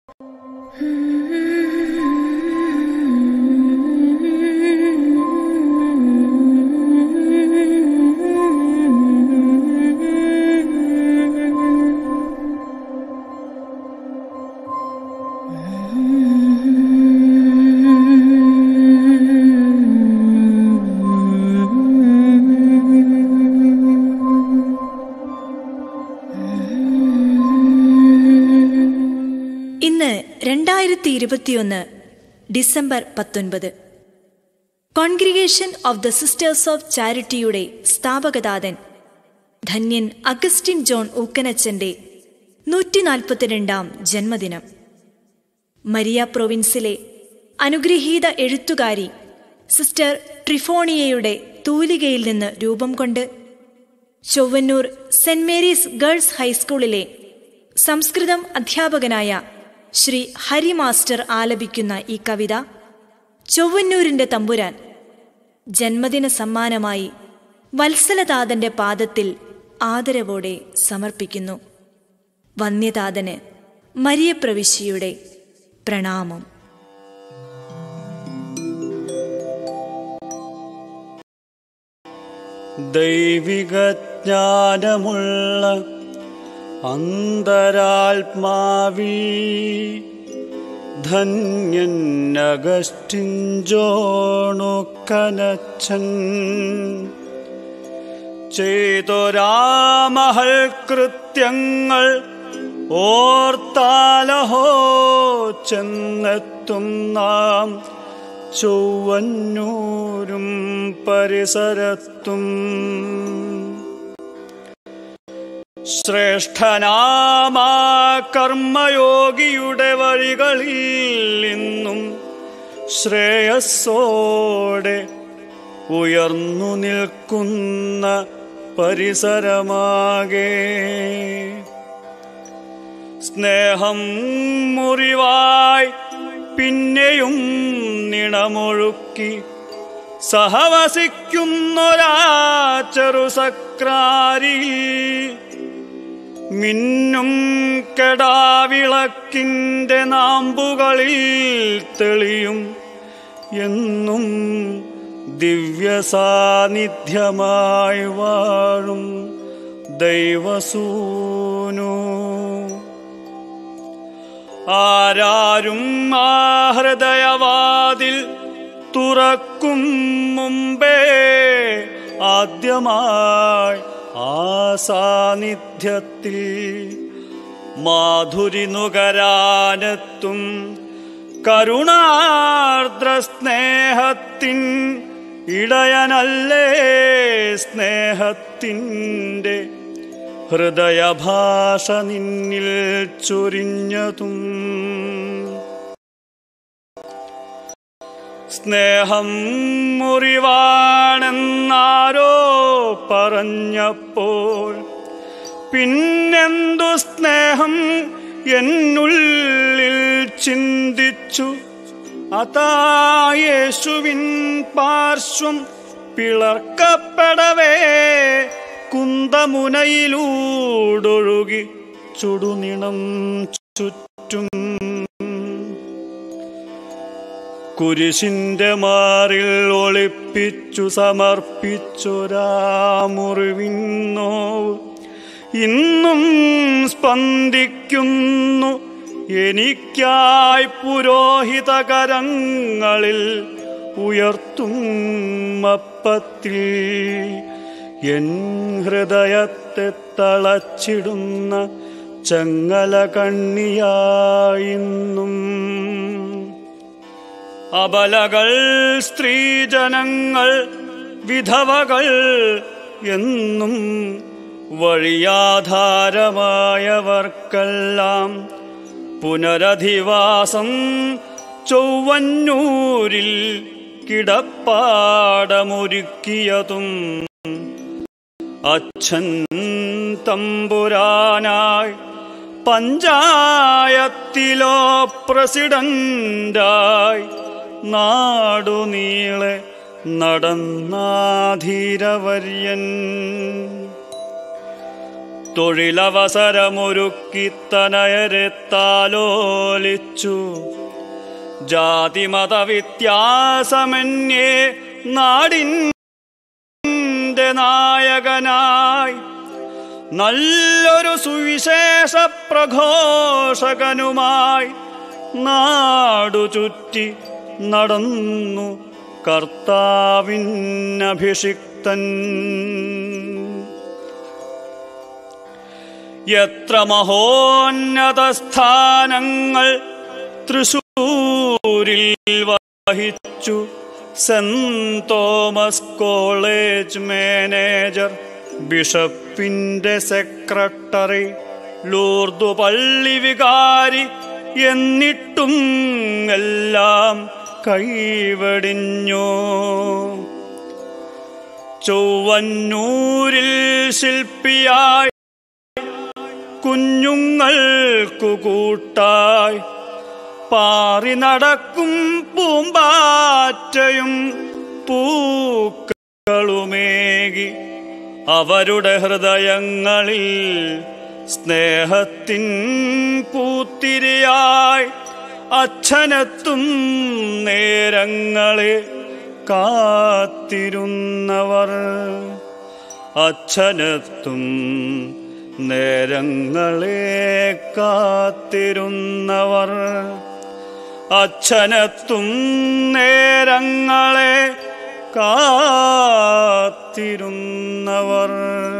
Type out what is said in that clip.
ഇന്ന് രണ്ടായിരത്തി ഇരുപത്തിയൊന്ന് ഡിസംബർ പത്തൊൻപത് congregation of the sisters of ചാരിറ്റിയുടെ സ്ഥാപകനാഥൻ ധന്യൻ അഗസ്റ്റിൻ ജോൺ ഊക്കനച്ചന്റെ നൂറ്റി നാൽപ്പത്തിരണ്ടാം ജന്മദിനം മരിയ പ്രൊവിൻസിലെ അനുഗ്രഹീത എഴുത്തുകാരി സിസ്റ്റർ ട്രിഫോണിയയുടെ തൂലികയിൽ നിന്ന് രൂപം കൊണ്ട് ചൊവ്വന്നൂർ സെന്റ് മേരീസ് ഗേൾസ് ഹൈസ്കൂളിലെ സംസ്കൃതം അധ്യാപകനായ ശ്രീ ഹരി മാസ്റ്റർ ആലപിക്കുന്ന ഈ കവിത ചൊവ്വന്നൂരിന്റെ തമ്പുരാൻ ജന്മദിന സമ്മാനമായി വത്സലതാതന്റെ പാദത്തിൽ ആദരവോടെ സമർപ്പിക്കുന്നു വന്യതാതന് മരിയപ്രവിശ്യയുടെ പ്രണാമം ദൈവികജ്ഞാനമുള്ള അന്തരാത്മാവി ധന്യനഗസ്റ്റിഞ്ചോണുക്കനച്ചൻ ചെയ്തൊരാമഹൽ കൃത്യങ്ങൾ ഓർത്താലഹോ ചെന്നെത്തും നാം ചൊവ്വന്നൂരും പരിസരത്തും ശ്രേഷ്ഠനാമാ കർമ്മയോഗിയുടെ വഴികളിൽ ഇന്നും ശ്രേയസ്സോടെ ഉയർന്നു നിൽക്കുന്ന പരിസരമാകെ സ്നേഹം മുറിവായി പിന്നെയും നിണമൊഴുക്കി സഹവസിക്കുന്നൊരാ ചെറുസക്രാരി മിന്നും കെടാവിളക്കിൻ്റെ നാമ്പുകളിൽ തെളിയും എന്നും ദിവ്യസാന്നിധ്യമായി വാഴും ദൈവസൂനു ആരാരും ആ ഹൃദയവാതിൽ തുറക്കും മുമ്പേ ആദ്യമായി ആ സാന്നിധ്യത്തിൽ മാധുരി നുകരാനെത്തും കരുണാർദ്ര സ്നേഹത്തിൻ ഇടയനല്ലേ സ്നേഹത്തിൻ്റെ ഹൃദയഭാഷ നിന്നിൽ ചൊരിഞ്ഞതും സ്നേഹം മുറിവാണെന്നാരോ പറഞ്ഞപ്പോൾ പിന്നെന്തു സ്നേഹം എന്നുള്ളിൽ ചിന്തിച്ചു അതാ യേശുവിൻ പാർശ്വം പിളർക്കപ്പെടവേ കുന്തമുനയിലൂടൊഴുകി ചുടുനിണം ചുറ്റും കുരിശിന്റെ മാറിൽ ഒളിപ്പിച്ചു സമർപ്പിച്ചൊരാ മുറിവിന്നോ ഇന്നും സ്പന്ദിക്കുന്നു എനിക്കായി പുരോഹിത കരങ്ങളിൽ ഉയർത്തും അപ്പത്തിൽ എൻ ഹൃദയത്തെ തളച്ചിടുന്ന ചങ്ങല കണ്ണിയായിന്നും അബലകൾ സ്ത്രീജനങ്ങൾ വിധവകൾ എന്നും വഴിയാധാരമായവർക്കെല്ലാം പുനരധിവാസം ചൊവ്വന്നൂരിൽ കിടപ്പാടമൊരുക്കിയതും അച്ഛൻ തമ്പുരാനായി പഞ്ചായത്തിലോ പ്രസിഡന്റായി നാടുനീളെ നടന്നാധീരവര്യൻ തൊഴിലവസരമൊരുക്കി തനയരെത്താലോലിച്ചു ജാതിമത വ്യത്യാസമന്യേ നാടിൻ്റെ നായകനായി നല്ലൊരു സുവിശേഷ പ്രഘോഷകനുമായി നാടു ചുറ്റി നടന്നു കർത്താവിനഭിഷിക്തൻ എത്ര മഹോന്നത സ്ഥാനങ്ങൾ തൃശൂരിൽ വഹിച്ചു സെന്റ് തോമസ് കോളേജ് മാനേജർ ബിഷപ്പിന്റെ സെക്രട്ടറി ലൂർദു പള്ളി വികാരി എന്നിട്ടും എല്ലാം കൈവടിഞ്ഞു ചൊവ്വന്നൂരിൽ ശില്പിയായി കുഞ്ഞുങ്ങൾക്കു കൂട്ടായി പാറി നടക്കും പൂമ്പാറ്റയും പൂക്കളുമേകി അവരുടെ ഹൃദയങ്ങളിൽ സ്നേഹത്തിൻ പൂത്തിരിയായി അച്ഛനെത്തും നേരങ്ങളെ കാത്തിരുന്നവർ അച്ഛനെത്തും നേരങ്ങളെ കാത്തിരുന്നവർ അച്ഛനെത്തും നേരങ്ങളെ കാത്തിരുന്നവർ